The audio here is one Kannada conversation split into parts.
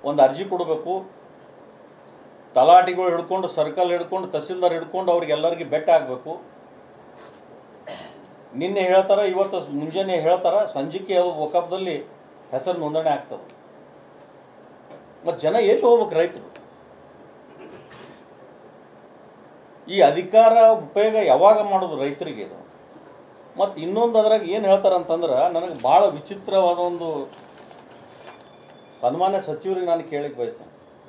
ಒಂದು ಅರ್ಜಿ ಕೊಡಬೇಕು ತಲಾಟಿಗಳು ಹಿಡ್ಕೊಂಡು ಸರ್ಕಲ್ ಹಿಡ್ಕೊಂಡು ತಹಸೀಲ್ದಾರ್ ಹಿಡ್ಕೊಂಡು ಅವ್ರಿಗೆಲ್ಲರಿಗೆ ಬೆಟ್ಟ ಆಗಬೇಕು ನಿನ್ನೆ ಹೇಳ್ತಾರ ಇವತ್ತು ಮುಂಜಾನೆ ಹೇಳ್ತಾರ ಸಂಜಿಕೆ ಒಕಬ್ದಲ್ಲಿ ಹೆಸರು ನೋಂದಣಿ ಆಗ್ತದೆ ಮತ್ತು ಜನ ಎಲ್ಲಿ ಹೋಗ್ಬೇಕು ರೈತರು ಈ ಅಧಿಕಾರ ಉಪಯೋಗ ಯಾವಾಗ ಮಾಡೋದು ರೈತರಿಗೆ ಇದು ಮತ್ತು ಇನ್ನೊಂದು ಅದ್ರಾಗ ಏನು ಹೇಳ್ತಾರ ಅಂತಂದ್ರೆ ನನಗೆ ಭಾಳ ವಿಚಿತ್ರವಾದ ಒಂದು ಸನ್ಮಾನ್ಯ ಸಚಿವರಿಗೆ ನಾನು ಕೇಳಕ್ಕೆ ಬಯಸ್ತೇನೆ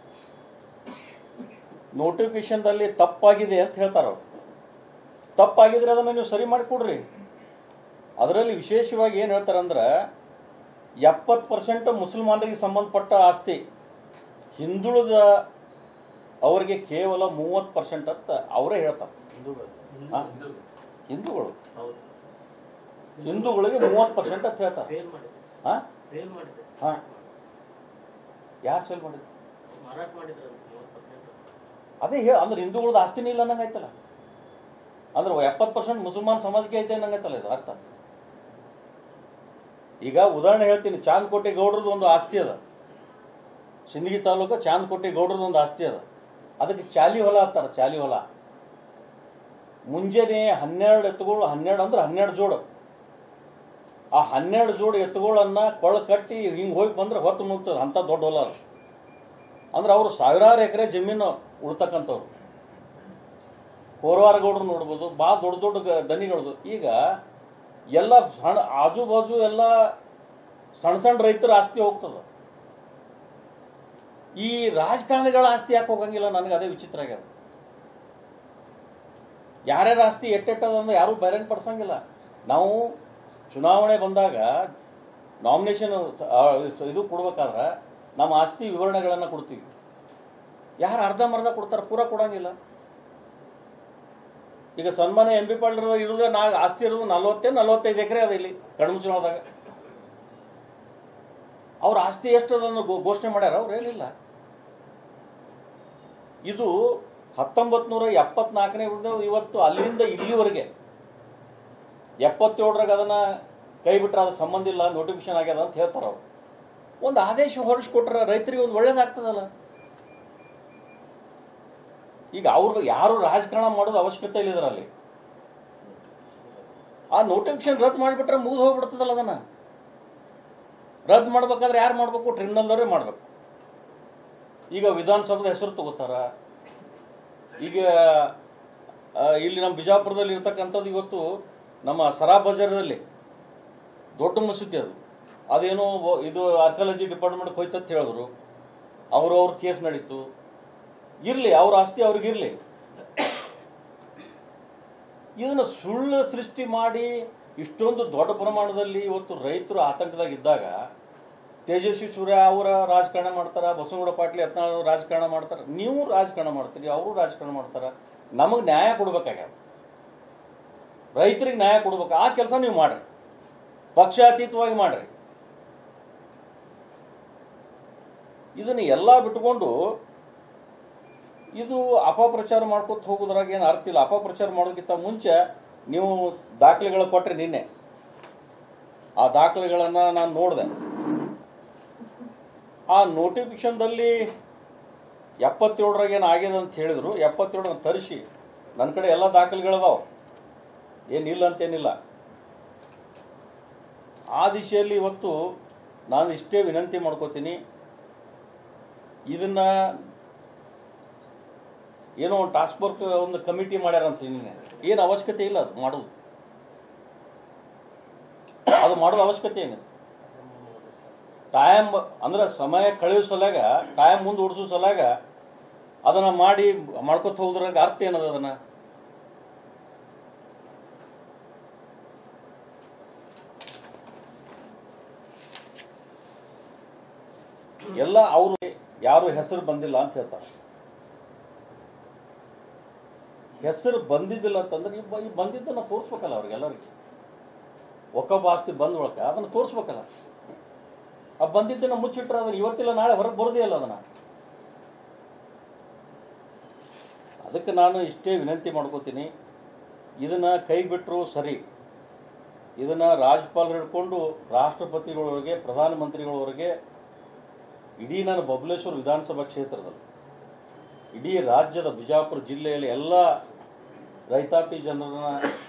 ನೋಟಿಫಿಕೇಶನ್ದಲ್ಲಿ ತಪ್ಪಾಗಿದೆ ಅಂತ ಹೇಳ್ತಾರ ಅವ್ರು ತಪ್ಪಾಗಿದ್ರೆ ಅದನ್ನು ನೀವು ಸರಿ ಮಾಡಿಕೊಡ್ರಿ ಅದರಲ್ಲಿ ವಿಶೇಷವಾಗಿ ಏನು ಹೇಳ್ತಾರಂದ್ರೆ ಎಪ್ಪತ್ತು ಪರ್ಸೆಂಟ್ ಮುಸಲ್ಮಾನರಿಗೆ ಸಂಬಂಧಪಟ್ಟ ಆಸ್ತಿ ಹಿಂದುಳಿದ ಅವರಿಗೆ ಕೇವಲ ಮೂವತ್ತು ಪರ್ಸೆಂಟ್ ಅಂತ ಅವರೇ ಹೇಳ್ತಾರೆ ಹಾ? ಹಿಂದೂಗಳು ಹೌದು ಹಿಂದೂಗಳಿಗೆ ಮೂವತ್ತು ಪರ್ಸೆಂಟ್ ಅಂತ ಹೇಳ್ತಾರೆ ಸೇಲ್ ಮಾಡಿದೆ ಹಾ ಸೇಲ್ ಮಾಡಿದೆ ಹಾ ಯಾರು ಸೇಲ್ ಮಾಡಿದ್ರು ಮಾರಾಟ ಮಾಡಿದ್ರೆ ಮೂವತ್ತು ಪರ್ಸೆಂಟ್ ಅದೇ ಹೇಳ ಅಂದ್ರೆ ಹಿಂದೂಗಳದ್ದು ಆಸ್ತಿನೇ ಇಲ್ಲ ಅನ್ನಂಗೆ ಆಯ್ತಲ್ಲ ಅಂದ್ರೆ ಎಪ್ಪತ್ತು ಪರ್ಸೆಂಟ್ ಮುಸಲ್ಮಾನ್ ಸಮಾಜಕ್ಕೆ ಐತೆ ಅನ್ನಂಗೆ ಆಯ್ತಲ್ಲ ಇದು ಅರ್ಥ ಈಗ ಉದಾಹರಣೆ ಹೇಳ್ತೀನಿ ಚಾಂದಕೋಟೆ ಗೌಡ್ರದ್ದು ಒಂದು ಆಸ್ತಿ ಅದ ಸಿಂದಗಿ ತಾಲೂಕು ಚಾಂದಕೋಟೆ ಗೌಡ್ರದ್ದು ಒಂದು ಆಸ್ತಿ ಅದ ಅದಕ್ಕೆ ಚಾಲಿ ಹೊಲ ಅಂತಾರ ಚಾಲಿ ಹೊಲ ಮುಂಜಾನೆ ಹನ್ನೆರಡು ಎತ್ತುಗಳು ಹನ್ನೆರಡು ಅಂದ್ರೆ ಹನ್ನೆರಡು ಜೋಡು ಆ ಹನ್ನೆರಡು ಜೋಡು ಎತ್ತುಗಳನ್ನ ಕೊಳ ಕಟ್ಟಿ ಹಿಂಗೆ ಹೋಗಿ ಬಂದ್ರೆ ಹೊತ್ತು ಮುಗ್ತದೆ ಅಂಥ ದೊಡ್ಡ ಹೊಲ ಅದು ಅಂದ್ರೆ ಅವರು ಸಾವಿರಾರು ಎಕರೆ ಜಮೀನು ಉಳ್ತಕ್ಕಂಥವ್ರು ಕೋರವಾರ ಗೌಡ್ರು ನೋಡ್ಬೋದು ಬಾ ದೊಡ್ಡ ದೊಡ್ಡ ಗ- ದನಿಗಳದು ಈಗ ಎಲ್ಲ ಸಣ್ಣ ಆಜು ಬಾಜು ಎಲ್ಲ ಸಣ್ಣ ಸಣ್ಣ ರೈತರ ಆಸ್ತಿ ಹೋಗ್ತದ ಈ ರಾಜಕಾರಣಿಗಳ ಆಸ್ತಿ ಯಾಕೆ ಹೋಗಂಗಿಲ್ಲ ನನಗೆ ಅದೇ ವಿಚಿತ್ರ ಆಗ್ಯದ ಯಾರ್ಯಾರ ಆಸ್ತಿ ಎಟ್ಟೆಟ್ಟದಂದ್ರೆ ಯಾರು ಬೈರಣ್ ಪಡಿಸಂಗಿಲ್ಲ ನಾವು ಚುನಾವಣೆ ಬಂದಾಗ ನಾಮಿನೇಷನ್ ಇದು ಕೊಡ್ಬೇಕಾದ್ರೆ ನಮ್ಮ ಆಸ್ತಿ ವಿವರಣೆಗಳನ್ನು ಕೊಡ್ತೀವಿ ಯಾರು ಅರ್ಧಂಬರ್ಧ ಕೊಡ್ತಾರೆ ಪೂರ ಕೊಡಂಗಿಲ್ಲ ಈಗ ಸನ್ಮಾನ್ಯ ಎಂ ಪಿ ಪಾಟೀಲ್ ಇರೋದೇ ನಾ ಆಸ್ತಿ ಇರೋದು ನಲ್ವತ್ತೇ ನಲ್ವತ್ತೈದು ಎಕರೆ ಅದ ಇಲ್ಲಿ ಕಡಿಮೆ ಚುನಾವದಾಗ ಅವ್ರ ಆಸ್ತಿ ಎಷ್ಟು ಅದನ್ನು ಘೋ- ಘೋಷಣೆ ಮಾಡ್ಯಾರ ಅವ್ರು ಏನಿಲ್ಲ ಇದು ಹತ್ತೊಂಬತ್ ನೂರ ಎಪ್ಪತ್ನಾಲ್ಕನೇ ಇವತ್ತು ಅಲ್ಲಿಂದ ಇಲ್ಲಿವರೆಗೆ ಎಪ್ಪತ್ತೇಳರಾಗ ಅದನ್ನ ಕೈ ಬಿಟ್ರೆ ಅದು ಸಂಬಂಧ ಇಲ್ಲ ನೋಟಿಫಿಕೇಶನ್ ಆಗ್ಯದ ಅಂತ ಹೇಳ್ತಾರ ಅವ್ರು ಒಂದು ಆದೇಶ ಹೊರಡಿಸ್ಕೊಟ್ರೆ ರೈತರಿಗೆ ಒಂದು ಒಳ್ಳೇದಾಗ್ತದಲ್ಲ ಈಗ ಅವ್ರು ಯಾರು ರಾಜಕಾರಣ ಮಾಡೋದು ಅವಶ್ಯಕತೆ ಇಲ್ಲ ಇದರಲ್ಲಿ ಆ ನೋಟಿಫಿಕೇಶನ್ ರದ್ದು ಮಾಡಿಬಿಟ್ರೆ ಮುಗಿದು ಹೋಗ್ಬಿಡ್ತದಲ್ಲ ಅದನ್ನ ರದ್ದು ಮಾಡ್ಬೇಕಾದ್ರೆ ಯಾರು ಮಾಡ್ಬೇಕು ಟ್ರಿಬ್ಯುನಲ್ದವರೇ ಮಾಡ್ಬೇಕು ಈಗ ವಿಧಾನಸೌಧದ ಹೆಸರು ತಗೋತಾರ ಈಗ ಆ, ಇಲ್ಲಿ ನಮ್ಮ ಬಿಜಾಪುರದಲ್ಲಿ ಇರ್ತಕ್ಕಂಥದ್ದು ಇವತ್ತು ನಮ್ಮ ಸರಾ ಬಜಾರದಲ್ಲಿ ದೊಡ್ಡ ಮಸೀದಿ ಅದು ಅದೇನೋ ಒ- ಇದು ಆರ್ಕಾಲಜಿ ಡಿಪಾರ್ಟ್ಮೆಂಟ್ಗೆ ಹೋಯ್ತಂತ ಹೇಳಿದ್ರು ಅವರು ಅವ್ರ ಕೇಸ್ ನಡೀತು ಇರ್ಲಿ ಅವ್ರ ಆಸ್ತಿ ಅವ್ರಿಗಿರ್ಲಿ ಇದನ್ನ ಸುಳ್ಳು ಸೃಷ್ಟಿ ಮಾಡಿ ಇಷ್ಟೊಂದು ದೊಡ್ಡ ಪ್ರಮಾಣದಲ್ಲಿ ಇವತ್ತು ರೈತರು ಆತಂಕದಾಗ ಇದ್ದಾಗ ತೇಜಸ್ವಿ ಸೂರ್ಯ ಅವರ ರಾಜಕಾರಣ ಮಾಡ್ತಾರ ಬಸವನಗೌಡ ಪಾಟೀಲ್ ಯತ್ನಾಳ್ ರಾಜಕಾರಣ ಮಾಡ್ತಾರ ನೀವು ರಾಜಕಾರಣ ಮಾಡ್ತೀರಿ ಅವರು ರಾಜಕಾರಣ ಮಾಡ್ತಾರ ನಮಗೆ ನ್ಯಾಯ ಕೊಡ್ಬೇಕಾಗ್ಯದ ರೈತರಿಗೆ ನ್ಯಾಯ ಕೊಡ್ಬೇಕು ಆ ಕೆಲಸ ನೀವು ಮಾಡ್ರಿ ಪಕ್ಷಾತೀತವಾಗಿ ಮಾಡ್ರಿ ಇದನ್ನ ಎಲ್ಲ ಬಿಟ್ಕೊಂಡು ಇದು ಅಪಪ್ರಚಾರ ಮಾಡ್ಕೊತ ಹೋಗೋದ್ರಾಗ ಏನು ಅರ್ಥ ಇಲ್ಲ ಅಪಪ್ರಚಾರ ಮಾಡೋದಕ್ಕಿಂತ ಮುಂಚೆ ನೀವು ದಾಖಲೆಗಳು ಕೊಟ್ರಿ ನಿನ್ನೆ ಆ ದಾಖಲೆಗಳನ್ನ ನಾನು ನೋಡಿದೆ ಆ ನೋಟಿಫಿಕೇಶನ್ದಲ್ಲಿ ಎಪ್ಪತ್ತೇಳರಾಗ ಏನು ಆಗಿದೆ ಅಂತ ಹೇಳಿದ್ರು ಎಪ್ಪತ್ತೇಳರ ತರಿಸಿ ನನ್ನ ಕಡೆ ಎಲ್ಲ ದಾಖಲೆಗಳದಾವ ಏನಿಲ್ಲ ಅಂತೇನಿಲ್ಲ ಆ ದಿಶೆಯಲ್ಲಿ ಇವತ್ತು ನಾನು ಇಷ್ಟೇ ವಿನಂತಿ ಮಾಡ್ಕೋತೀನಿ ಇದನ್ನ ಏನೋ ಒಂದು ಟಾಸ್ಕ್ ಫೋರ್ಸ್ ಒಂದು ಕಮಿಟಿ ಮಾಡ್ಯಾರಂತ ನಿನ್ನೆ ಏನು ಅವಶ್ಯಕತೆ ಇಲ್ಲ ಅದು ಮಾಡೋದು ಅದು ಮಾಡೋದು ಅವಶ್ಯಕತೆ ಏನು ಟೈಮ್ ಅಂದ್ರೆ ಸಮಯ ಕಳೆಯೋ ಸಲಗ ಟೈಮ್ ಮುಂದೆ ಉಡ್ಸೋ ಸಲಗ ಅದನ್ನ ಮಾಡಿ ಮಾಡ್ಕೊತ ಹೋದ್ರಾಗ ಅರ್ಥ ಏನದ ಅದನ್ನ ಎಲ್ಲ ಅವರು ಯಾರು ಹೆಸರು ಬಂದಿಲ್ಲ ಅಂತ ಹೇಳ್ತಾರೆ ಹೆಸರು ಬಂದಿದ್ದಿಲ್ಲ ಅಂತಂದ್ರೆ ಈ ಬ- ಈ ಬಂದಿದ್ದನ್ನ ತೋರಿಸ್ಬೇಕಲ್ಲ ಅವ್ರಿಗೆಲ್ಲರಿಗೆ ಒಕ್ಕಬ್ಬ ಆಸ್ತಿ ಬಂದ ಒಳಕ ಅದನ್ನ ತೋರಿಸ್ಬೇಕಲ್ಲ ಆ ಬಂದಿದ್ದನ್ನ ಮುಚ್ಚಿಟ್ರೆ ಅದನ್ನ ಇವತ್ತಿಲ್ಲ ನಾಳೆ ಹೊರಗೆ ಬರೋದೇ ಇಲ್ಲ ಅದನ್ನ ಅದಕ್ಕೆ ನಾನು ಇಷ್ಟೇ ವಿನಂತಿ ಮಾಡ್ಕೋತೀನಿ ಇದನ್ನ ಕೈ ಬಿಟ್ಟರು ಸರಿ ಇದನ್ನ ರಾಜ್ಯಪಾಲರು ಹಿಡ್ಕೊಂಡು ರಾಷ್ಟ್ರಪತಿಗಳವರೆಗೆ ಪ್ರಧಾನಮಂತ್ರಿಗಳವರೆಗೆ ಇಡೀ ನಾನು ಬಬಲೇಶ್ವರ ವಿಧಾನಸಭಾ ಕ್ಷೇತ್ರದಲ್ಲಿ ಇಡೀ ರಾಜ್ಯದ ಬಿಜಾಪುರ ಜಿಲ್ಲೆಯಲ್ಲಿ ಎಲ್ಲ ರೈತಾಪಿ ಜನರನ್ನ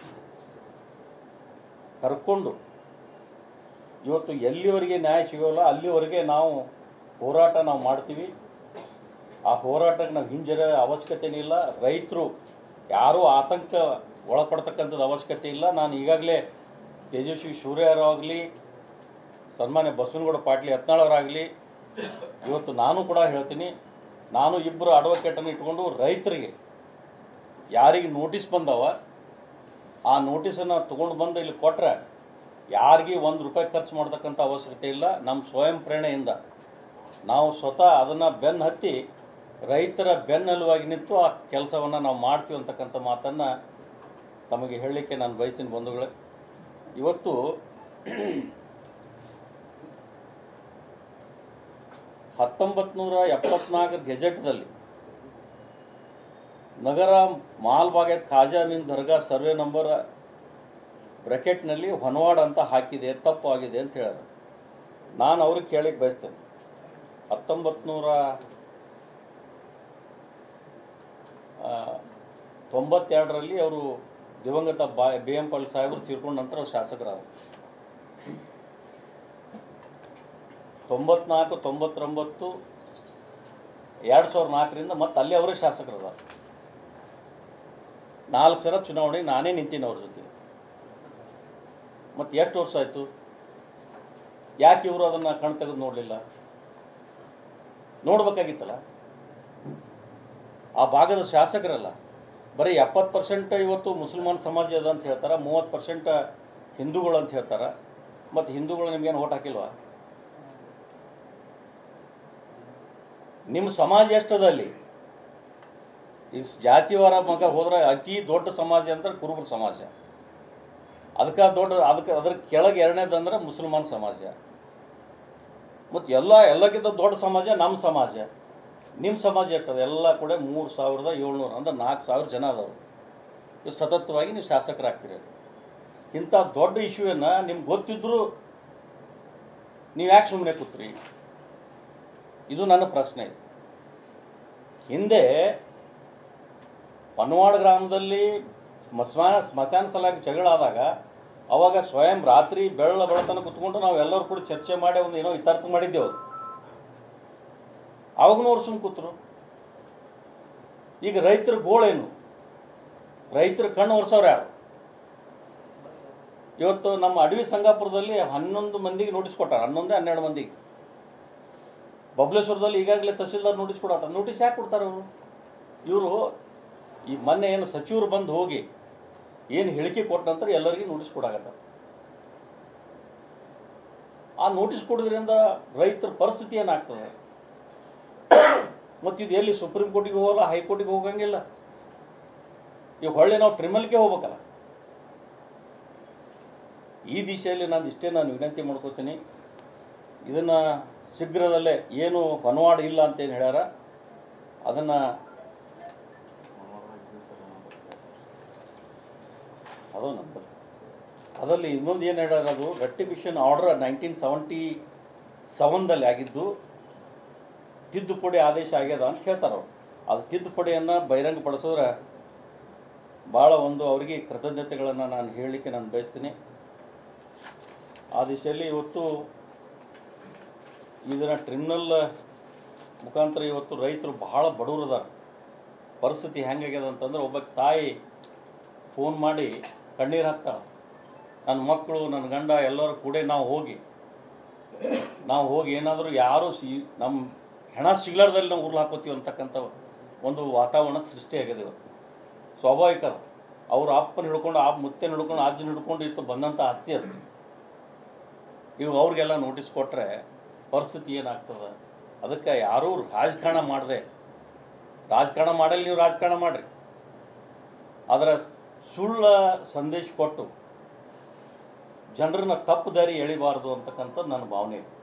ಕರ್ಕೊಂಡು ಇವತ್ತು ಎಲ್ಲಿವರೆಗೆ ನ್ಯಾಯ ಸಿಗೋಲ್ಲ ಅಲ್ಲಿವರೆಗೆ ನಾವು ಹೋರಾಟ ನಾವು ಮಾಡ್ತೀವಿ ಆ ಹೋರಾಟಕ್ಕೆ ನಾವು ಹಿಂಜರ ಅವಶ್ಯಕತೆನೇ ಇಲ್ಲ ರೈತರು ಯಾರೂ ಆತಂಕ ಒಳಪಡ್ತಕ್ಕಂಥದ್ದು ಅವಶ್ಯಕತೆ ಇಲ್ಲ ನಾನು ಈಗಾಗಲೇ ತೇಜಸ್ವಿ ಸೂರ್ಯರಾಗಲಿ ಸನ್ಮಾನ್ಯ ಬಸವನಗೌಡ ಪಾಟೀಲ್ ಯತ್ನಾಳವರಾಗಲಿ ಇವತ್ತು ನಾನು ಕೂಡ ಹೇಳ್ತೀನಿ ನಾನು ಇಬ್ಬರು ಅಡ್ವೊಕೇಟನ್ನು ಇಟ್ಕೊಂಡು ರೈತರಿಗೆ ಯಾರಿಗೆ ನೋಟಿಸ್ ಬಂದವ ಆ ನೋಟಿಸನ್ನು ತೊಗೊಂಡು ಬಂದು ಇಲ್ಲಿ ಕೊಟ್ಟರೆ ಯಾರಿಗೆ ಒಂದು ರೂಪಾಯಿ ಖರ್ಚು ಮಾಡ್ತಕ್ಕಂಥ ಅವಶ್ಯಕತೆ ಇಲ್ಲ ನಮ್ಮ ಸ್ವಯಂ ಪ್ರೇರಣೆಯಿಂದ ನಾವು ಸ್ವತಃ ಅದನ್ನು ಬೆನ್ನು ಹತ್ತಿ ರೈತರ ಬೆನ್ನೆಲುವಾಗಿ ನಿಂತು ಆ ಕೆಲಸವನ್ನು ನಾವು ಮಾಡ್ತೀವಿ ಅಂತಕ್ಕಂಥ ಮಾತನ್ನು ತಮಗೆ ಹೇಳಲಿಕ್ಕೆ ನಾನು ಬಯಸ್ತೀನಿ ಬಂಧುಗಳೇ ಇವತ್ತು ಹತ್ತೊಂಬತ್ತು ನೂರ ಎಪ್ಪತ್ನಾಲ್ಕರ ಗೆಜೆಟ್ದಲ್ಲಿ ನಗರ ಮಾಲ್ಬಾಗೇತ್ ಖಾಜಾ ಮೀನ್ ದರ್ಗಾ ಸರ್ವೆ ನಂಬರ್ ಬ್ರೆಕೆಟ್ನಲ್ಲಿ ಹೊನವಾಡ ಅಂತ ಹಾಕಿದೆ ತಪ್ಪು ಆಗಿದೆ ಅಂತ ಹೇಳಿದ್ರು ನಾನು ಅವ್ರಿಗೆ ಕೇಳಕ್ಕೆ ಬಯಸ್ತೇನೆ ಹತ್ತೊಂಬತ್ತು ನೂರ ತೊಂಬತ್ತೆರಡರಲ್ಲಿ ಅವರು ದಿವಂಗತ ಬಾ ಬಿ ಎಂ ಪಾಲ್ ಸಾಹೇಬರು ತೀರ್ಕೊಂಡ ನಂತರ ಅವ್ರು ಶಾಸಕರಾದರು ತೊಂಬತ್ನಾಲ್ಕು ತೊಂಬತ್ತೊಂಬತ್ತು ಎರಡು ಸಾವಿರದ ನಾಲ್ಕರಿಂದ ಮತ್ತೆ ಅಲ್ಲಿ ಅವರೇ ಶಾಸಕರದಾರ ನಾಲ್ಕು ಸಲ ಚುನಾವಣೆ ನಾನೇ ನಿಂತೀನಿ ಅವ್ರ ಜೊತೆ ಮತ್ತೆ ಎಷ್ಟು ವರ್ಷ ಆಯಿತು ಯಾಕೆ ಇವರು ಅದನ್ನು ಕಣ್ ತೆಗೆದು ನೋಡಲಿಲ್ಲ ನೋಡ್ಬೇಕಾಗಿತ್ತಲ್ಲ ಆ ಭಾಗದ ಶಾಸಕರಲ್ಲ ಬರೀ ಎಪ್ಪತ್ತು ಪರ್ಸೆಂಟ್ ಇವತ್ತು ಮುಸಲ್ಮಾನ್ ಸಮಾಜ ಅದ ಅಂತ ಹೇಳ್ತಾರೆ ಮೂವತ್ತು ಪರ್ಸೆಂಟ್ ಹಿಂದೂಗಳು ಅಂತ ಹೇಳ್ತಾರೆ ಮತ್ತು ಹಿಂದೂಗಳು ನಿಮ್ಗೇನು ಓಟ್ ಹಾಕಿಲ್ವಾ ನಿಮ್ಮ ಸಮಾಜ ಎಷ್ಟದ ಅಲ್ಲಿ ಈ ಜಾತಿವಾರ ಮಗ ಹೋದ್ರೆ ಅತಿ ದೊಡ್ಡ ಸಮಾಜ ಅಂದ್ರೆ ಕುರುಬರ ಸಮಾಜ ಅದಕ್ಕೆ ದೊಡ್ಡ ಅದಕ್ಕೆ ಅದ್ರ ಕೆಳಗೆ ಎರಡನೇದಂದ್ರೆ ಮುಸಲ್ಮಾನ್ ಸಮಾಜ ಮತ್ತು ಎಲ್ಲ ಎಲ್ಲಕ್ಕಿಂತ ದೊಡ್ಡ ಸಮಾಜ ನಮ್ಮ ಸಮಾಜ ನಿಮ್ಮ ಸಮಾಜ ಎಷ್ಟದ ಎಲ್ಲ ಕೂಡ ಮೂರು ಸಾವಿರದ ಏಳ್ನೂರು ಅಂದ್ರೆ ನಾಲ್ಕು ಸಾವಿರ ಜನ ಅದಾವರು ಇವು ಸತತವಾಗಿ ನೀವು ಶಾಸಕರಾಗ್ತೀರಿ ಇಂಥ ದೊಡ್ಡ ಇಶ್ಯೂವನ್ನು ನಿಮ್ಗೆ ಗೊತ್ತಿದ್ರು ನೀವು ಯಾಕೆ ಸುಮ್ಮನೆ ಕೂತ್ರಿ ಇದು ನನ್ನ ಪ್ರಶ್ನೆ ಹಿಂದೆ ಪನ್ವಾಡ ಗ್ರಾಮದಲ್ಲಿ ಸ್ಮಶಾನ ಸ್ಮಶಾನ ಸಲಾಗಿ ಜಗಳ ಆದಾಗ ಅವಾಗ ಸ್ವಯಂ ರಾತ್ರಿ ಬೆಳ್ಳ ಬೆಳತನ ಕುತ್ಕೊಂಡು ನಾವು ಎಲ್ಲರೂ ಕೂಡ ಚರ್ಚೆ ಮಾಡಿ ಒಂದು ಏನೋ ಇತ್ಯರ್ಥ ಮಾಡಿದ್ದೆವು ಅವಾಗನೂ ಅವ್ರು ಸುಮ್ಮ ಕೂತರು ಈಗ ರೈತರ ಗೋಳೇನು ರೈತರ ಕಣ್ಣು ಒರೆಸೋರು ಯಾರು ಇವತ್ತು ನಮ್ಮ ಅಡವಿ ಸಂಗಾಪುರದಲ್ಲಿ ಹನ್ನೊಂದು ಮಂದಿಗೆ ನೋಟಿಸ್ ಕೊಟ್ಟಾರ ಹನ್ನೊಂದೇ ಹನ್ನೆರಡು ಮಂದಿಗೆ ಬಬಲೇಶ್ವರದಲ್ಲಿ ಈಗಾಗಲೇ ತಹಸೀಲ್ದಾರ್ ನೋಟಿಸ್ ಕೊಡತ್ತ ನೋಟಿಸ್ ಯಾಕೆ ಕೊಡ್ತಾರೆ ಅವರು ಇವರು ಈ ಮೊನ್ನೆ ಏನು ಸಚಿವರು ಬಂದು ಹೋಗಿ ಏನು ಹೇಳಿಕೆ ಕೊಟ್ಟ ನಂತರ ಎಲ್ಲರಿಗೂ ನೋಟಿಸ್ ಕೊಡಾಗತ್ತ ಆ ನೋಟಿಸ್ ಕೊಡೋದ್ರಿಂದ ರೈತರ ಪರಿಸ್ಥಿತಿ ಏನಾಗ್ತದೆ ಮತ್ತು ಇದು ಎಲ್ಲಿ ಸುಪ್ರೀಂ ಕೋರ್ಟಿಗೆ ಹೋಗಲ್ಲ ಹೈಕೋರ್ಟಿಗೆ ಹೋಗಂಗಿಲ್ಲ ಈಗ ಹೊಳ್ಳಿ ನಾವು ಟ್ರಿಮಲ್ಗೆ ಹೋಗ್ಬೇಕಲ್ಲ ಈ ದಿಶೆಯಲ್ಲಿ ನಾನು ಇಷ್ಟೇ ನಾನು ವಿನಂತಿ ಮಾಡ್ಕೋತೀನಿ ಇದನ್ನು ಶೀಘ್ರದಲ್ಲೇ ಏನು ಹೊನವಾಡ ಇಲ್ಲ ಅಂತೇನು ಹೇಳ್ಯಾರ ಅದನ್ನು ಅದು ನಂತರ ಅದರಲ್ಲಿ ಇನ್ನೊಂದು ಏನು ಹೇಳ್ಯಾರ ಅದು ರೆಕ್ಟಿಫಿಷನ್ ಆರ್ಡರ್ ನೈನ್ಟೀನ್ ಸೆವೆಂಟಿ ಸೆವೆನ್ದಲ್ಲಿ ಆಗಿದ್ದು ತಿದ್ದುಪಡಿ ಆದೇಶ ಆಗ್ಯದ ಅಂತ ಹೇಳ್ತಾರೆ ಅವರು ಅದು ತಿದ್ದುಪಡಿಯನ್ನು ಬಹಿರಂಗಪಡಿಸಿದ್ರೆ ಭಾಳ ಒಂದು ಅವರಿಗೆ ಕೃತಜ್ಞತೆಗಳನ್ನು ನಾನು ಹೇಳಲಿಕ್ಕೆ ನಾನು ಬಯಸ್ತೀನಿ ಆ ದಿಶೆಯಲ್ಲಿ ಇವತ್ತು ಇದನ್ನು ಟ್ರಿಬ್ಯುನಲ್ ಮುಖಾಂತರ ಇವತ್ತು ರೈತರು ಬಹಳ ಬಡವರದಾರ ಪರಿಸ್ಥಿತಿ ಹೆಂಗಾಗ್ಯದ ಅಂತಂದ್ರೆ ಒಬ್ಬ ತಾಯಿ ಫೋನ್ ಮಾಡಿ ಕಣ್ಣೀರು ಹಾಕ್ತಾಳೆ ನನ್ನ ಮಕ್ಕಳು ನನ್ನ ಗಂಡ ಎಲ್ಲರೂ ಕೂಡ ನಾವು ಹೋಗಿ ನಾವು ಹೋಗಿ ಏನಾದರೂ ಯಾರು ಸಿ ನಮ್ಮ ಹೆಣ ಸಿಗ್ಲಾರ್ದಲ್ಲಿ ನಾವು ಉರ್ಲು ಹಾಕೋತೀವಿ ಅಂತಕ್ಕಂಥ ಒಂದು ವಾತಾವರಣ ಸೃಷ್ಟಿಯಾಗಿದೆ ಇವತ್ತು ಸ್ವಾಭಾವಿಕ ಅದು. ಅವ್ರ ಅಪ್ಪನ ಹಿಡ್ಕೊಂಡು ಆ ಮುತ್ತೆ ಹಿಡ್ಕೊಂಡು ಅಜ್ಜನ ಹಿಡ್ಕೊಂಡು ಇತ್ತು ಬಂದಂಥ ಆಸ್ತಿ ಅದು ಇವು ಅವ್ರಿಗೆಲ್ಲ ನೋಟಿಸ್ ಕೊಟ್ಟರೆ ಪರಿಸ್ಥಿತಿ ಏನಾಗ್ತದೆ ಅದಕ್ಕೆ ಯಾರೂ ರಾಜಕಾರಣ ಮಾಡದೆ ರಾಜಕಾರಣ ಮಾಡಲಿ ನೀವು ರಾಜಕಾರಣ ಮಾಡ್ರಿ ಅದರ ಸುಳ್ಳ ಸಂದೇಶ ಕೊಟ್ಟು ಜನರನ್ನ ತಪ್ಪು ದಾರಿ ಎಳಿಬಾರ್ದು ಅಂತಕ್ಕಂಥದ್ದು ನನ್ನ ಭಾವನೆ ಇದೆ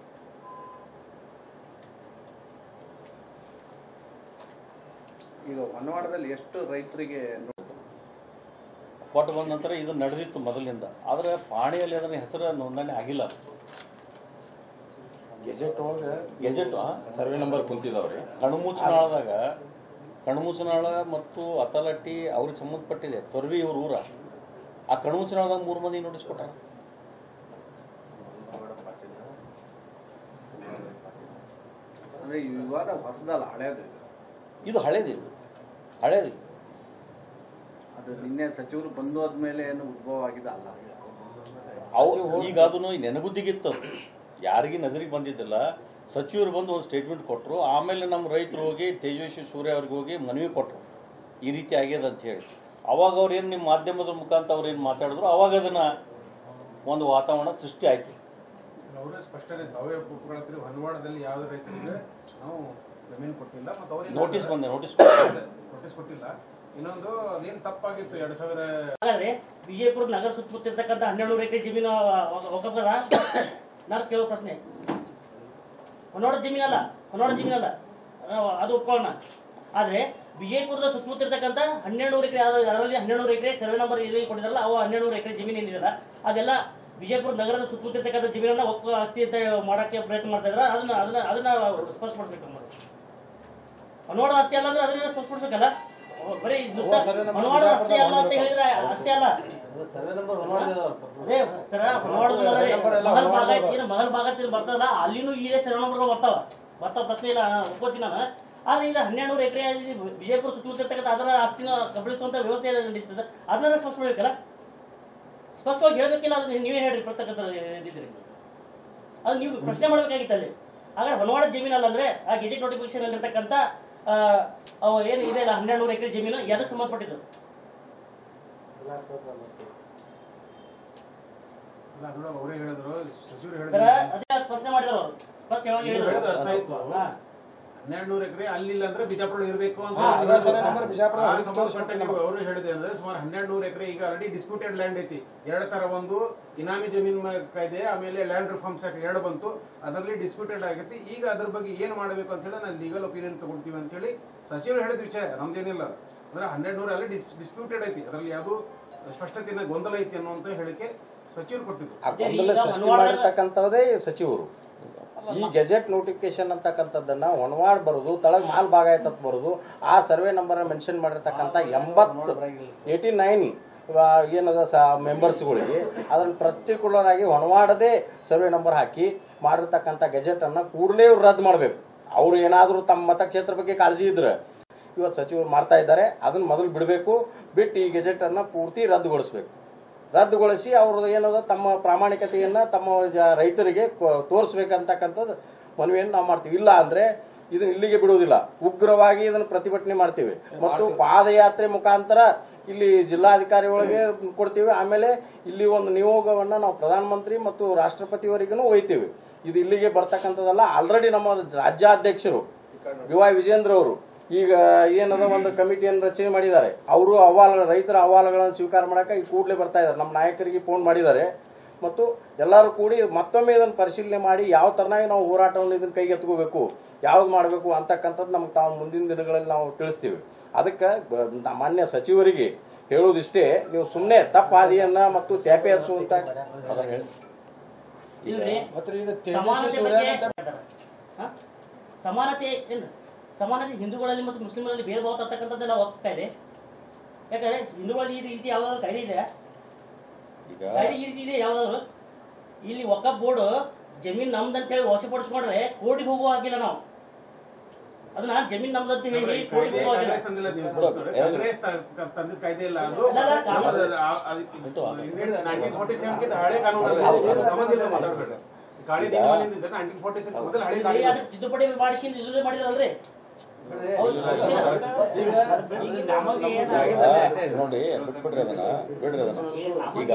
ಈಗ ಹೊನ್ನವಾಡದಲ್ಲಿ ಎಷ್ಟು ರೈತರಿಗೆ ಕೊಟ್ಟು ಬಂದ ನಂತರ ಇದು ನಡೆದಿತ್ತು ಮೊದಲಿಂದ ಆದರೆ ಪಾಣಿಯಲ್ಲಿ ಅದರ ಹೆಸರು ನೋಂದಣಿ ಆಗಿಲ್ಲ ಗೆಜೆಟ್ ಒಳಗೆ ಗೆಜೆಟ್ ಸರ್ವೆ ನಂಬರ್ ಕುಂತಿದಾವ್ರಿ ಕಣ್ಮುಚ್ಚನಾಳದಾಗ ಕಣ್ಮುಚ್ಚನಾಳ ಮತ್ತು ಅತಲಟ್ಟಿ ಅವ್ರಿಗೆ ಸಂಬಂಧಪಟ್ಟಿದೆ ತೊರ್ವಿ ಇವ್ರ ಊರ ಆ ಕಣ್ಮುಚ್ಚನಾಳದಾಗ ಮೂರು ಮಂದಿ ನೋಟಿಸ್ ಕೊಟ್ಟಾರ ಅಂದ್ರೆ ಈ ವಿವಾದ ಹೊಸದಲ್ಲ ಹಳೇದು ಇದು. ಇದು ಹಳೇದಿದು ಹಳೇದು ಅದು ನಿನ್ನೆ ಸಚಿವರು ಬಂದು ಆದ್ಮೇಲೆ ಏನು ಉದ್ಭವ ಆಗಿದೆ ಅಲ್ಲ ಅವು ಈಗ ಅದನ್ನು ನೆನಗುದ್ದಿಗಿತ್ತು ಅದು. ಯಾರಿಗೆ ನಜರಿಗೆ ಬಂದಿದ್ದಿಲ್ಲ ಸಚಿವರು ಬಂದು ಒಂದು ಸ್ಟೇಟ್ಮೆಂಟ್ ಕೊಟ್ಟರು ಆಮೇಲೆ ನಮ್ಮ ರೈತರು ಹೋಗಿ ತೇಜಸ್ವಿ ಸೂರ್ಯ ಅವ್ರಿಗೆ ಹೋಗಿ ಮನವಿ ಕೊಟ್ಟರು ಈ ರೀತಿ ಆಗ್ಯದ ಅಂತ ಹೇಳಿ ಅವಾಗ ಅವ್ರೇನು ನಿಮ್ಮ ಮಾಧ್ಯಮದ ಮುಖಾಂತರ ಅವ್ರು ಏನು ಮಾತಾಡಿದ್ರು ಅವಾಗ ಅದನ್ನ ಒಂದು ವಾತಾವರಣ ಸೃಷ್ಟಿ ಆಯ್ತು ಅವರೇ ಸ್ಪಷ್ಟನೆ ತಾವೇ ಒಪ್ಕೊಳತ್ರಿ ಹೊನ್ವಾಡದಲ್ಲಿ ಯಾವುದೇ ರೈತರಿಗೆ ನಾವು ಜಮೀನು ಕೊಟ್ಟಿಲ್ಲ ಮತ್ತು ಅವ್ರಿಗೆ ನೋಟಿಸ್ ಬಂದೆ ನೋಟಿಸ್ ನೋಟಿಸ್ ಕೊಟ್ಟಿಲ್ಲ ಇನ್ನೊಂದು ಅದೇನು ತಪ್ಪಾಗಿತ್ತು ಎರಡ್ ಸಾವಿರ ಹಾಗಾದ್ರೆ ವಿಜಯಪುರ ನಗರ ಸುತ್ತಮುತ್ತಿರ್ತಕ್ಕಂಥ ಹನ್ನೆರಡು ಎಕರೆ ಜಮೀನು ಒಕ್ಕಪ್ಪದ ನಾನು ಕೇಳೋ ಪ್ರಶ್ನೆ ಹೊನ್ನೋಡ ಜಮೀನಲ್ಲ ಹೊನ್ನೋಡ ಜಮೀನಲ್ಲ ನಾವು ಅದು ಒಪ್ಕೊಳ್ಳೋಣ ಆದ್ರೆ ವಿಜಯಪುರದ ಸುತ್ತಮುತ್ತಿರ್ತಕ್ಕಂಥ ಹನ್ನೆರಡು ಎಕರೆ ಅದರಲ್ಲಿ ಹನ್ನೆರಡು ಎಕರೆ ಸರ್ವೆ ನಂಬರ್ ಇಲ್ಲಿ ಕೊಟ್ಟಿದಾರಲ್ಲ ಅವು ಹನ್ನೆರಡು ಎಕರೆ ಜಮೀನು ಏನಿದೆಯಲ್ಲ ಅದೆಲ್ಲ ವಿಜಯಪುರ ನಗರದ ಸುತ್ತಮುತ್ತಿರ್ತಕ್ಕಂಥ ಜಮೀನನ್ನ ಒಕ್ಕ ಆಸ್ತಿ ಅಂತ ಮಾಡಕ್ಕೆ ಪ್ರಯತ್ನ ಮಾಡ್ತಾ ಇದ್ರ ಅದನ್ನ ಅದನ್ನ ಅದನ್ನ ಸ್ಪಷ್ಟ ಮಾಡ್ಬೇಕು ನಾವು ಹೊನ್ನೋಡ ಆಸ್ತಿ ಅಲ್ಲ ಅಂದ್ರೆ ಅದನ್ನ ಸ್ಪಷ್ಟಪಡಿಸ್ಬೇಕಲ್ಲ ಬರೀ ಹೊನ್ನೋಡ ಆಸ್ತಿ ಅಲ್ಲ ಅಂತ ಹೇಳಿದ್ರೆ ಅಷ್ಟೇ ಅಲ್ಲ ಅದೇ ಸರ ಹೊನ್ನೋಡದ ಮಗಲ್ ಭಾಗ ಐತಿ, ಏನು ಮಗಲ್ ಭಾಗ ಐತಿ ಬರ್ತದಲ್ಲ ಅಲ್ಲಿನೂ ಇದೇ ಸರಿ ನಂಬರ್ಗಳು ಬರ್ತಾವ ಬರ್ತಾವ ಪ್ರಶ್ನೆ ಇಲ್ಲ ನಾನು ಒಪ್ಕೋತೀನಿ ನಾನು ಆದ್ರೆ ಇದು ಹನ್ನೆರಡು ಎಕರೆ ವಿಜಯಪುರ ಸುತ್ತಮುತ್ತಿರ್ತಕ್ಕಂಥ ಅದರ ಆಸ್ತಿನ ಕಬಳಿಸುವಂತ ವ್ಯವಸ್ಥೆ ನಡೀತದೆ ಅದನ್ನ ಸ್ಪಷ್ಟ ಮಾಡ್ಬೇಕಲ್ಲ ಸ್ಪಷ್ಟವಾಗಿ ಹೇಳ್ಬೇಕಿಲ್ಲ ಅದನ್ನ ನೀವೇ ಹೇಳ್ರಿ ಪ್ರತಕ್ಕಂಥ ಇದ್ದಿದ್ರಿ ಅದು ನೀವು ಪ್ರಶ್ನೆ ಮಾಡ್ಬೇಕಾಗಿತ್ತು ಅಲ್ಲಿ ಹಾಗಾದ್ರೆ ಹೊನವಾಡ ಜಮೀನು ಅಲ್ಲ ಅಂದ್ರೆ ಆ ಗೆಜೆಟ್ ನೋಟಿಫಿಕೇಶನ್ ಅಲ್ಲಿರ್ತಕ್ಕಂಥ ಆ, ಅವು ಏನು ಇದೆ ಅಲ್ಲ ಹನ್ನೆರಡು ಎಕರೆ ಜಮೀನು ಎದಕ್ಕೆ ಸಂಬಂಧಪಟ್ಟಿದ್ದು ಅಲ್ಲ ಅದನ್ನ ಅವರೇ ಹೇಳಿದ್ರು ಸಚಿವರು ಸರ ಹೇಳಿದ್ರು ಅದೇ ಸ್ಪಷ್ಟನೆ ಮಾಡಿದ್ರು ಅವರು ಸ್ಪಷ್ಟವಾಗಿ ನೀವು ಹೇಳಿದ್ರು ಹೇಳಿದ್ದು ಅರ್ಥ ಆಯ್ತು ಹಾ. ಹನ್ನೆರಡು ನೂರು ಎಕರೆ ಅಲ್ಲಿಲ್ಲ ಅಂದ್ರೆ ಬಿಜಾಪುರ ಇರಬೇಕು ಅಂತ ಹಾ, ಅದೇ ಸರಿ ನಂಬರ್ ಬಿಜಾಪುರ ಆ ಅದಕ್ಕೆ ಸಂಬಂಧಪಟ್ಟ ತೋರಿಸ್ಬಿಟ್ಟು ನೀವು ಅವರು ಹೇಳಿದೆ ಅಂದ್ರೆ ಸುಮಾರು ಹನ್ನೆರಡು ನೂರು ಎಕರೆ ಈಗ ಆಲ್ರೆಡಿ ಡಿಸ್ಪ್ಯೂಟೆಡ್ ಲ್ಯಾಂಡ್ ಐತಿ ಎರಡು ತರ ಒಂದು ಇನಾಮಿ ಜಮೀನ್ ಮ- ಕಾಯ್ದೆ ಆಮೇಲೆ ಲ್ಯಾಂಡ್ ರಿಫಾರ್ಮ್ಸ್ ಆಕ್ಟ್ ಎರಡು ಬಂತು ಅದರಲ್ಲಿ ಡಿಸ್ಪ್ಯೂಟೆಡ್ ಆಗೈತಿ ಈಗ ಅದ್ರ ಬಗ್ಗೆ ಏನ್ ಮಾಡಬೇಕು ಅಂತ ಹೇಳಿ ನಾನು ಲೀಗಲ್ ಒಪಿನಿಯನ್ ತಗೊಳ್ತೀವಿ ಅಂತ ಹೇಳಿ ಸಚಿವರು ಹೇಳಿದ ವಿಷಯ ನಮ್ದೇನಿಲ್ಲ ಅಂದ್ರೆ ಹನ್ನೆರಡು ನೂರು ಅಲ್ಲಿ ಡಿಸ್ಪ್ಯೂಟೆಡ್ ಐತಿ ಅದರಲ್ಲಿ ಯಾವುದು ಸ್ಪಷ್ಟತೆಯ ಗೊಂದಲ ಐತಿ ಅನ್ನುವಂತ ಹೇಳಿಕೆ ಸಚಿವರು ಕೊಟ್ಟಿದ್ದು ಆ ಗೊಂದಲ ಸೃಷ್ಟಿ ಮಾಡಿರ್ತಕ್ಕಂಥದ್ದೇ ಸಚಿವರು ಈ ಗೆಜೆಟ್ ನೋಟಿಫಿಕೇಶನ್ ಅಂತಕ್ಕಂಥದ್ದನ್ನ ಹೊಣವಾಡ್ ಬರೋದು ತಳಗ್ ಮಾಲ್ ಭಾಗ ಆಯ್ತಂತ ಬರೋದು ಆ ಸರ್ವೆ ನಂಬರ್ ಮೆನ್ಷನ್ ಮಾಡಿರ್ತಕ್ಕಂಥ ಎಂಬತ್ತು ಏಯ್ಟಿ ನೈನ್ ಏನದ ಸ ಮೆಂಬರ್ಸ್ಗಳಿಗೆ ಅದ್ರಲ್ಲಿ ಪರ್ಟಿಕ್ಯುಲರ್ ಆಗಿ ಹೊಣವಾಡದೆ ಸರ್ವೆ ನಂಬರ್ ಹಾಕಿ ಮಾಡಿರ್ತಕ್ಕಂಥ ಗೆಜೆಟ್ ಅನ್ನ ಕೂಡಲೇ ಇವ್ರು ರದ್ದು ಮಾಡಬೇಕು ಅವ್ರು ಏನಾದರೂ ತಮ್ಮ ಮತಕ್ಷೇತ್ರ ಬಗ್ಗೆ ಕಾಳಜಿ ಇದ್ರೆ ಇವತ್ತು ಸಚಿವರು ಮಾಡ್ತಾ ಇದ್ದಾರೆ ಅದನ್ನ ಮೊದಲು ಬಿಡಬೇಕು ಬಿಟ್ಟು ಈ ಗೆಜೆಟ್ ಅನ್ನ ಪೂರ್ತಿ ರದ್ದುಗೊಳಿಸ್ಬೇಕು ರದ್ದುಗೊಳಿಸಿ ಅವ್ರದ್ದು ಏನದ ತಮ್ಮ ಪ್ರಾಮಾಣಿಕತೆಯನ್ನ ತಮ್ಮ ಜ- ರೈತರಿಗೆ ಕೊ- ತೋರಿಸ್ಬೇಕಂತಕ್ಕಂಥದ್ದು ಮನವಿಯನ್ನು ನಾವು ಮಾಡ್ತೀವಿ ಇಲ್ಲ ಅಂದ್ರೆ ಇದನ್ನ ಇಲ್ಲಿಗೆ ಬಿಡುವುದಿಲ್ಲ ಉಗ್ರವಾಗಿ ಇದನ್ನು ಪ್ರತಿಭಟನೆ ಮಾಡ್ತೀವಿ ಮತ್ತು ಪಾದಯಾತ್ರೆ ಮುಖಾಂತರ ಇಲ್ಲಿ ಜಿಲ್ಲಾಧಿಕಾರಿ ಒಳಗೆ ಕೊಡ್ತೀವಿ ಆಮೇಲೆ ಇಲ್ಲಿ ಒಂದು ನಿಯೋಗವನ್ನ ನಾವು ಪ್ರಧಾನಮಂತ್ರಿ ಮತ್ತು ರಾಷ್ಟ್ರಪತಿವರೆಗೂ ಒಯ್ತೀವಿ ಇದು ಇಲ್ಲಿಗೆ ಬರ್ತಕ್ಕಂಥದ್ದಲ್ಲ ಆಲ್ರೆಡಿ ನಮ್ಮ ರಾಜ್ಯಾಧ್ಯಕ್ಷರು ವಿ ವೈ ವಿಜೇಂದ್ರ ಅವರು ಈಗ ಏನದ ಒಂದು ಕಮಿಟಿಯನ್ನು ರಚನೆ ಮಾಡಿದ್ದಾರೆ ಅವರು ಅಹವಾಲು ರೈತರ ಅಹವಾಲುಗಳನ್ನು ಸ್ವೀಕಾರ ಮಾಡಕ್ಕೆ ಈ ಕೂಡಲೇ ಬರ್ತಾ ಇದ್ದಾರೆ ನಮ್ಮ ನಾಯಕರಿಗೆ ಫೋನ್ ಮಾಡಿದ್ದಾರೆ ಮತ್ತು ಎಲ್ಲರೂ ಕೂಡಿ ಮತ್ತೊಮ್ಮೆ ಇದನ್ನು ಪರಿಶೀಲನೆ ಮಾಡಿ ಯಾವ ತರನಾಗಿ ನಾವು ಹೋರಾಟವನ್ನು ಇದನ್ನ ಕೈಗೆ ಎತ್ಕೋಬೇಕು ಯಾವ್ದು ಮಾಡಬೇಕು ಅಂತಕ್ಕಂಥದ್ದು ನಮ್ಗೆ ತಾವು ಮುಂದಿನ ದಿನಗಳಲ್ಲಿ ನಾವು ತಿಳಿಸ್ತೀವಿ ಅದಕ್ಕೆ ಬ- ನ- ಮಾನ್ಯ ಸಚಿವರಿಗೆ ಹೇಳೋದಿಷ್ಟೇ ನೀವು ಸುಮ್ಮನೆ ತಪ್ಪ ಹಾದಿಯನ್ನ ಮತ್ತು ತ್ಯಾಪೆ ಹಚ್ಚುವಂತ ಅದನ್ನ ಹೇಳಿ ಇಲ್ರಿ ಮತ್ತೆ ಇದು ತೇಜಸ್ವಿ ಸಮಾನತೆ ಸೂರ್ಯ ಬಗ್ಗೆ ಅಂತ ಹಾ? ಸಮಾನತೆ ಏನು ಸಮಾನತೆ ಹಿಂದೂಗಳಲ್ಲಿ ಮತ್ತು ಮುಸ್ಲಿಮರಲ್ಲಿ ಭೇದ ಭಾವ ತರ್ತಕ್ಕಂಥದ್ದೆಲ್ಲ ಒಪ್ಪ ಕಾಯ್ದೆ ಯಾಕಂದ್ರೆ ಹಿಂದೂಗಳಲ್ಲಿ ಈ ರೀತಿ ಯಾವ್ದಾದ್ರು ಕಾಯ್ದೆ ಇದೆ ಈಗ ಕಾಯ್ದೆ ಈ ರೀತಿ ಇದೆ ಯಾವ್ದಾದ್ರು ಇಲ್ಲಿ ಒಕ್ಕ ಬೋರ್ಡ್ ಜಮೀನ್ ನಮ್ದು ಅಂತ ಹೇಳಿ ವಶಪಡಿಸ್ಕೊಂಡ್ರೆ ಕೋರ್ಟಿಗೆ ಹೋಗುವ ಹಾಗಿಲ್ಲ ನಾವು ಅದನ್ನ ಜಮೀನ್ ನಮ್ದು ಅಂತ ಹೇಳಿ ಕೋರ್ಟಿಗೆ ಕಾಯ್ದೆ ಹೋಗುವ ಹಾಗಿಲ್ಲ ಕಾಂಗ್ರೆಸ್ ತಂದಿಲ್ಲ ನೀವು. ಬಿಡು. ಕಾಂಗ್ರೆಸ್ ತ- ತಂದಿದ್ದ ಕಾಯ್ದೆ ಇಲ್ಲ ಅದು ಅಲ್ಲ, ಅಲ್ಲ, ಕಾನೂನು. ಅದು- ಆ- ಅದು- 1947 ಕ್ಕಿಂತ ಹಳೆ ಕಾನೂನು ಅದು. ಹೌದು. ಅದು ಸಂಬಂಧ ಇಲ್ಲ ಮಾತಾಡ್ಬೇಡಿ. ಗಾಳಿ ಈಗ- ದಿನಮಾನದಿಂದ 1947 ಮೊದಲು ಹಳೆ ಇಲ್ಲಿ ಕಾನೂನು ಅದಕ್ಕೆ ತಿದ್ದುಪಡಿ ಮಾಡಿಸಿ ಇಲ್ಲದೆ ಮಾಡಿದ್ರಲ್ರಿ ಹೌದು. ಈಗ ನಮಗೆ ಏನಾಗಿದೆ? ಈಗ ನೋಡಿ ಬಿಟ್ಬಿಡ್ರಿ ಅದನ್ನ ಬಿಡ್ರಿ ಅದನ್ನ ಈಗ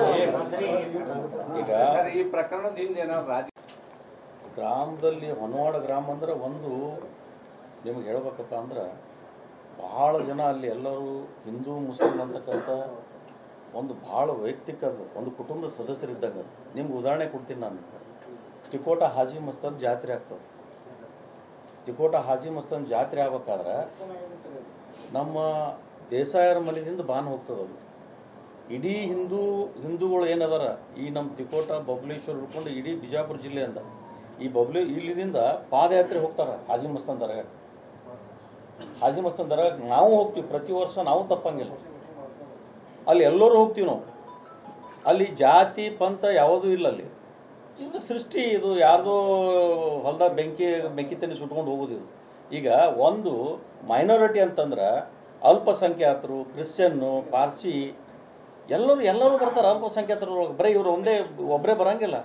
ಈಗ ಸರ್, ಈ ಪ್ರಕರಣದಿಂದ ಏನಾದ್ರು ರಾಜ ಗ್ರಾಮದಲ್ಲಿ ಹೊನವಾಡ ಗ್ರಾಮ ಅಂದ್ರೆ ಒಂದು ನಿಮ್ಗೆ ಹೇಳ್ಬೇಕಪ್ಪ ಅಂದ್ರೆ ಬಹಳ ಜನ ಅಲ್ಲಿ ಎಲ್ಲರೂ ಹಿಂದೂ ಮುಸ್ಲಿಂ ಅಂತಕ್ಕಂಥ ಒಂದು ಭಾಳ ವೈಯಕ್ತಿಕ ಅದು ಒಂದು ಕುಟುಂಬದ ಸದಸ್ಯರಿದ್ದಂಗೆ ಅದು ನಿಮ್ಗೆ ಉದಾಹರಣೆ ಕೊಡ್ತೀನಿ ನಾನು ತಿಕೋಟ ಹಾಜಿ ಮಸ್ತನ್ ಜಾತ್ರೆ ಆಗ್ತದೆ ತಿಕೋಟ ಹಾಜಿ ಮಸ್ತನ್ ಜಾತ್ರೆ ಆಗ್ಬೇಕಾದ್ರೆ ನಮ್ಮ ದೇಸಾಯರ ಮನೆಯಿಂದ ಬಾನ್ ಹೋಗ್ತದೆ ಅದು ಇಡೀ ಹಿಂದೂ ಹಿಂದೂಗಳು ಏನದಾರ ಈ ನಮ್ಮ ತಿಕೋಟ ಬಬಲೇಶ್ವರ ಹಿಡ್ಕೊಂಡು ಇಡೀ ಬಿಜಾಪುರ ಜಿಲ್ಲೆಯಿಂದ ಈ ಬಬ್ಲಿ ಇಲ್ಲಿದಿಂದ ಪಾದಯಾತ್ರೆ ಹೋಗ್ತಾರ ಹಾಜಿ ಮಸ್ತಾನ್ ದರ್ಗಾ ಹಾಜಿ ಮಸ್ತಾನ್ ದರ್ಗಾ ನಾವು ಹೋಗ್ತೀವಿ ಪ್ರತಿ ವರ್ಷ ನಾವು ತಪ್ಪಂಗಿಲ್ಲ ಅಲ್ಲಿ ಎಲ್ಲರೂ ಹೋಗ್ತೀವಿ ನಾವು ಅಲ್ಲಿ ಜಾತಿ ಪಂಥ ಯಾವುದೂ ಇಲ್ಲ ಅಲ್ಲಿ ಇದು ಸೃಷ್ಟಿ ಇದು ಯಾರ್ದೋ ಹೊಲ್ದಾಗ ಬೆಂಕಿ ಬೆಂಕಿ ತನ್ನಿ ಸುಟ್ಕೊಂಡು ಹೋಗೋದು ಇದು ಈಗ ಒಂದು ಮೈನಾರಿಟಿ ಅಂತಂದ್ರೆ ಅಲ್ಪಸಂಖ್ಯಾತರು ಕ್ರಿಶ್ಚಿಯನ್ನು ಪಾರ್ಸಿ ಎಲ್ಲರೂ ಎಲ್ಲರೂ ಬರ್ತಾರೆ ಅಲ್ಪಸಂಖ್ಯಾತರು ಬರೀ ಇವರು ಒಂದೇ ಒಬ್ಬರೇ ಬರಂಗಿಲ್ಲ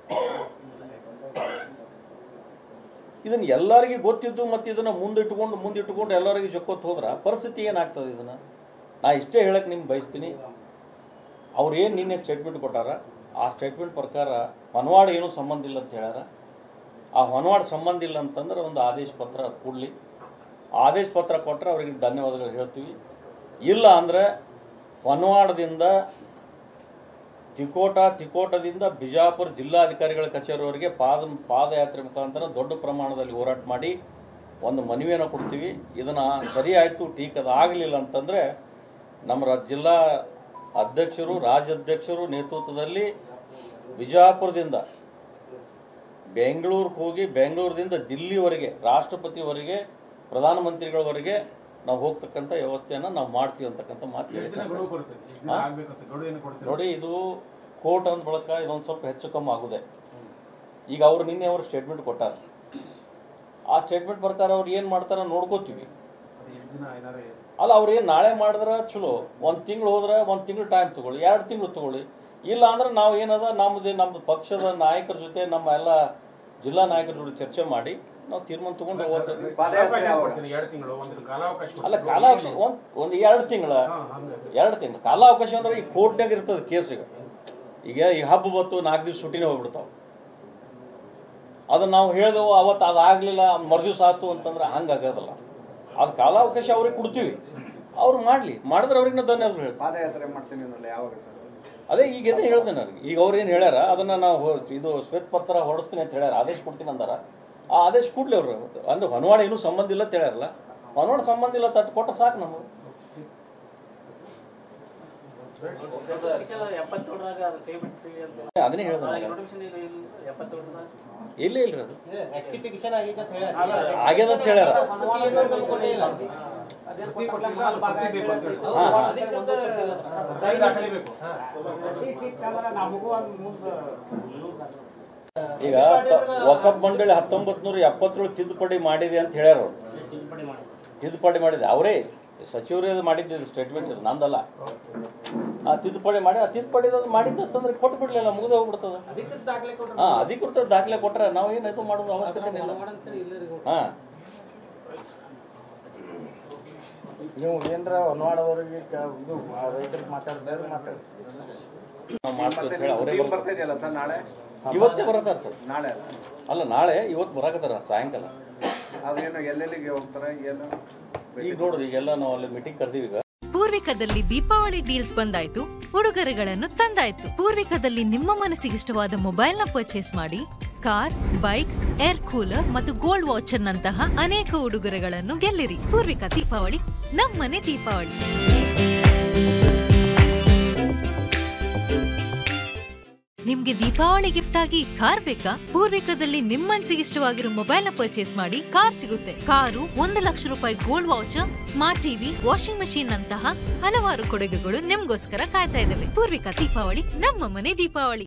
ಇದನ್ನ ಎಲ್ಲರಿಗೂ ಗೊತ್ತಿದ್ದು ಮತ್ತು ಇದನ್ನ ಮುಂದಿಟ್ಕೊಂಡು ಮುಂದಿಟ್ಕೊಂಡು ಎಲ್ಲರಿಗೂ ಜೊಕ್ಕೊತ್ ಹೋದ್ರ ಪರಿಸ್ಥಿತಿ ಏನಾಗ್ತದೆ ಇದನ್ನ ನಾ ಇಷ್ಟೇ ಹೇಳಕ್ ನಿಮ್ಗೆ ಬಯಸ್ತೀನಿ ಅವ್ರು ಏನು ನಿನ್ನೆ ಸ್ಟೇಟ್ಮೆಂಟ್ ಕೊಟ್ಟಾರ ಆ ಸ್ಟೇಟ್ಮೆಂಟ್ ಪ್ರಕಾರ ಹೊನವಾಡ ಏನೂ ಸಂಬಂಧ ಇಲ್ಲ ಅಂತ ಹೇಳ್ಯಾರ ಆ ಹೊನವಾಡ ಸಂಬಂಧ ಇಲ್ಲ ಅಂತಂದ್ರೆ ಒಂದು ಆದೇಶ ಪತ್ರ ಕೊಡಲಿ ಆದೇಶ ಪತ್ರ ಕೊಟ್ಟರೆ ಅವ್ರಿಗೆ ಧನ್ಯವಾದಗಳು ಹೇಳ್ತೀವಿ ಇಲ್ಲ ಅಂದರೆ ಹೊನವಾಡದಿಂದ ತಿಕೋಟ ತಿಕೋಟದಿಂದ ಬಿಜಾಪುರ ಜಿಲ್ಲಾಧಿಕಾರಿಗಳ ಕಚೇರಿವರೆಗೆ ಪಾದ ಪಾದಯಾತ್ರೆ ಮುಖಾಂತರ ದೊಡ್ಡ ಪ್ರಮಾಣದಲ್ಲಿ ಹೋರಾಟ ಮಾಡಿ ಒಂದು ಮನವಿಯನ್ನು ಕೊಡ್ತೀವಿ ಇದನ್ನು ಸರಿ ಆಯಿತು ಟೀಕ್ ಅದು ಆಗಲಿಲ್ಲ ಅಂತಂದರೆ ನಮ್ಮ ರಾ- ಜಿಲ್ಲಾ ಅಧ್ಯಕ್ಷರು ರಾಜ್ಯಾಧ್ಯಕ್ಷರು ನೇತೃತ್ವದಲ್ಲಿ ಬಿಜಾಪುರದಿಂದ ಬೆಂಗಳೂರಿಗೆ ಹೋಗಿ ಬೆಂಗಳೂರಿನಿಂದ ದಿಲ್ಲಿವರೆಗೆ ರಾಷ್ಟ್ರಪತಿವರೆಗೆ ಪ್ರಧಾನಮಂತ್ರಿಗಳವರೆಗೆ ನಾವು ಹೋಗ್ತಕ್ಕಂಥ ವ್ಯವಸ್ಥೆಯನ್ನು ನಾವು ಮಾಡ್ತೀವಿ ಅಂತಕ್ಕಂಥ ಮಾತು ಎಷ್ಟು ದಿನ ಹೇಳಿದ್ದಾರೆ ಗಡುವು ಬರುತ್ತೆ ಎಷ್ಟು ದಿನ ಆಗ್ಬೇಕಂತ ಗಡುವು ಏನು ಕೊಡ್ತೀರಾ ನೋಡಿ ಇದು ಕೋರ್ಟ್ ಅಂದ ಬಳಿಕ ಇದೊಂದು ಸ್ವಲ್ಪ ಹೆಚ್ಚು ಕಮ್ಮಿ ಆಗುದೆ ಈಗ ಅವ್ರು ನಿನ್ನೆ ಅವರು ಸ್ಟೇಟ್ಮೆಂಟ್ ಕೊಟ್ಟಾರ ಆ ಸ್ಟೇಟ್ಮೆಂಟ್ ಪ್ರಕಾರ ಅವ್ರು ಏನು ಮಾಡ್ತಾರ ನೋಡ್ಕೋತೀವಿ ಅದು ಎಷ್ಟು ದಿನ ಏನಾರೇ ಅಲ್ಲ ಅವ್ರು ಏನು ನಾಳೆ ಮಾಡಿದ್ರ ಚಲೋ ಒಂದು ತಿಂಗಳು ಹೋದ್ರೆ ಒಂದು ತಿಂಗಳು ಟೈಮ್ ತಗೊಳ್ಳಿ ಎರಡು ತಿಂಗಳು ತಗೊಳ್ಳಿ ಇಲ್ಲ ಅಂದ್ರೆ ನಾವು ಏನದ ನಮ್ದು ನಮ್ದು ಪಕ್ಷದ ನಾಯಕರ ಜೊತೆ ನಮ್ಮ ಎಲ್ಲ ಜಿಲ್ಲಾ ನಾಯಕರ ಜೊತೆ ಚರ್ಚೆ ಮಾಡಿ ನಾವು ತೀರ್ಮಾನ ತಗೊಂಡು ಹೋಗ್ತೇವೆ ಕಾಲಾವಕಾಶ ಕೊಡ್ತೀನಿ ಎರಡು ತಿಂಗಳು ಒಂದು ಕಾಲಾವಕಾಶ ಅಲ್ಲ ಕೊಡ್ತೀನಿ. ಕಾಲಾವಕಾಶ ಒಂದು ಒಂದು ಎರಡು ತಿಂಗಳ ಹಾ, ಹಂಗೆ. ಎರಡು ತಿಂಗಳು ಕಾಲಾವಕಾಶ ಅಂದ್ರೆ ಈ ಕೋರ್ಟ್ನಾಗ ಇರ್ತದೆ ಕೇಸ್ ಈಗ ಈಗ ಈ ಹಬ್ಬ ಬತ್ತು ನಾಲ್ಕು ದಿವಸ ಸುಟ್ಟಿನೇ ಹೋಗ್ಬಿಡ್ತಾವ ಅದನ್ನ ನಾವು ಹೇಳಿದೆವು ಅವತ್ತು ಅದಾಗ್ಲಿಲ್ಲ ಮರುದಿವ್ಸ ಆತು ಅಂತಂದ್ರೆ ಹಂಗಾಗೋದಲ್ಲ ಅದು ಕಾಲಾವಕಾಶ ಅವ್ರಿಗೆ ಕೊಡ್ತೀವಿ ಅವ್ರು ಮಾಡ್ಲಿ ಮಾಡಿದ್ರೆ ಅವ್ರಿಗೆ ನಾವು ಧನ್ಯವಾದ ಹೇಳ್ತೀವಿ ಪಾದಯಾತ್ರೆ ಮಾಡ್ತೀನಿ ಅನ್ನೋಲ್ಲ ಯಾವಾಗ ಸರ್ ಅದೇ ಈಗ ಎದೇ ಹೇಳ್ದೆ ನನಗೆ ಈಗ ಅವ್ರು ಏನು ಹೇಳ್ಯಾರ ಅದನ್ನ ನಾವು ಹೊ- ಇದು ಶ್ವೇತ ಪತ್ರ ಹೊರಡಿಸ್ತೀನಿ ಅಂತ ಹೇಳ್ಯಾರ ಆದೇಶ ಕೊಡ್ತೀನಿ ಅಂದಾರ ಆ ಆದೇಶ ಕೊಡ್ಲಿ ಅವ್ರು ಅಂದ್ರೆ ಹೊನವಾಡ ಏನೂ ಸಂಬಂಧ ಇಲ್ಲ ಅಂತ ಹೇಳ್ಯಾರಲ್ಲ ಹೊನವಾಡ ಸಂಬಂಧ ಇಲ್ಲ ತಟ್ಟು ಕೊಟ್ಟ ಸಾಕು ನಮಗೆ ಎಪ್ಪತ್ತೇಳರಾಗ ಅದು ಕೈ ಬಿಡ್ತೀವಿ ಅಂತ ಅದನ್ನೇ ಹೇಳ್ದೆ ನಾನು. ನೋಟಿಫಿಕೇಶನ್ ಇಲ್ಲ ಎಪ್ಪತ್ತೇಳರಾಗ ಇಲ್ಲೇ ಇಲ್ರಿ ಅದು ರೆಕ್ಟಿಫಿಕೇಶನ್ ಆಗಿದೆ ಅಂತ ಹೇಳಿ ಆಗ್ಯದ ಅಂತ ಹೇಳ್ಯಾರ ಪ್ರತಿ ಕೊಟ್ಟಿಲ್ಲ, ಅದು ಪ್ರತಿ ಬೇಕು ಅಂತ ಹೇಳ್ತಾರೆ. ಹಾ, ಹಾ. ಸರ್ಕಾರಿ ದಾಖಲೆ ಬೇಕು ಈಗ ವಕಫ್ ಮಂಡಳಿ ಹತ್ತೊಂಬತ್ ನೂರ ಎಪ್ಪತ್ತೇಳು ತಿದ್ದುಪಡಿ ಮಾಡಿದೆ ಅಂತ ಹೇಳ್ಯಾರ ಅವ್ರು ತಿದ್ದುಪಡಿ ಮಾಡಿ ತಿದ್ದುಪಡಿ ಮಾಡಿದೆ ಅವರೇ ಸಚಿವರೇ ಅದು ಮಾಡಿದ್ದು ಸ್ಟೇಟ್ಮೆಂಟ್ ಇದು ನಂದಲ್ಲ ಆ ತಿದ್ದುಪಡಿ ಮಾಡಿ ಆ ತಿದ್ದುಪಡಿ ಅದು ಮಾಡಿದ್ದು ಅಂತಂದ್ರೆ ಕೊಟ್ಟು ಬಿಡ್ಲಿಲ್ಲ ಮುಗಿದೇ ಹೋಗ್ಬಿಡ್ತದ ಅಧಿಕೃತ ದಾಖಲೆ ಕೊಟ್ಟು ಹಾ ಅಧಿಕೃತ ದಾಖಲೆ ಕೊಟ್ರೆ ನಾವು ಏನು ಇದು ಮಾಡೋದು ಅವಶ್ಯಕತೆ ಇಲ್ಲ ಹಾ ನೀವು ಏನರ ಹೊನವಾಡದವ್ರಿಗೆ ಕ- ಇದು ಆ ರೈತರಿಗೆ ಮಾತಾಡಿದ್ರೆ ಮಾತಾಡಿ ನಾವು ಮಾಡ್ತೀವಿ ಅಂತ ಹೇಳಿ ಅವರೇ ಟೀಮ್ ಬರ್ತಾರೆ ಬರ್ತಾ ಇದೆಯಲ್ಲ ಸರ್ ನಾಳೆ ಇವತ್ತೇ ಬರತ್ತಾರ ಸರ್ ನಾಳೆ ಅಲ್ಲ ಅಲ್ಲ ನಾಳೆ ಇವತ್ತು ಬರಾಕತ್ತಾರ ಸಾಯಂಕಾಲ ಅದೇನು ಎಲ್ಲೆಲ್ಲಿಗೆ ಹೋಗ್ತಾರೆ ಏನು ಈಗ ನೋಡ್ರಿ ಈಗೆಲ್ಲ ನಾವು ಅಲ್ಲಿ ಮೀಟಿಂಗ್ ಕರ್ದೀವಿ ಈಗ ಪೂರ್ವಿಕದಲ್ಲಿ ದೀಪಾವಳಿ ಡೀಲ್ಸ್ ಬಂದಾಯ್ತು ಉಡುಗೊರೆಗಳನ್ನು ತಂದಾಯ್ತು ಪೂರ್ವಿಕದಲ್ಲಿ ನಿಮ್ಮ ಮನಸ್ಸಿಗಿಷ್ಟವಾದ ಮೊಬೈಲ್ ನ ಪರ್ಚೇಸ್ ಮಾಡಿ ಕಾರ್ ಬೈಕ್ ಏರ್ ಕೂಲರ್ ಮತ್ತು ಗೋಲ್ಡ್ ವಾಚರ್ ನಂತಹ ಅನೇಕ ಉಡುಗೊರೆಗಳನ್ನು ಗೆಲ್ಲಿರಿ ಪೂರ್ವಿಕ ದೀಪಾವಳಿ ನಮ್ಮನೆ ದೀಪಾವಳಿ ನಿಮ್ಗೆ ದೀಪಾವಳಿ ಗಿಫ್ಟ್ ಆಗಿ ಕಾರ್ ಬೇಕಾ ಪೂರ್ವಿಕದಲ್ಲಿ ನಿಮ್ ಮನ್ಸಿಗಿಷ್ಟವಾಗಿರೋ ಮೊಬೈಲ್ ನ ಪರ್ಚೇಸ್ ಮಾಡಿ ಕಾರ್ ಸಿಗುತ್ತೆ ಕಾರು ಒಂದು ಲಕ್ಷ ರೂಪಾಯಿ gold voucher smart TV washing machine ನಂತಹ ಹಲವಾರು ಕೊಡುಗೆಗಳು ನಿಮ್ಗೋಸ್ಕರ ಕಾಯ್ತಾ ಇದ್ದಾವೆ ಪೂರ್ವಿಕ ದೀಪಾವಳಿ ನಮ್ಮ ಮನೆ ದೀಪಾವಳಿ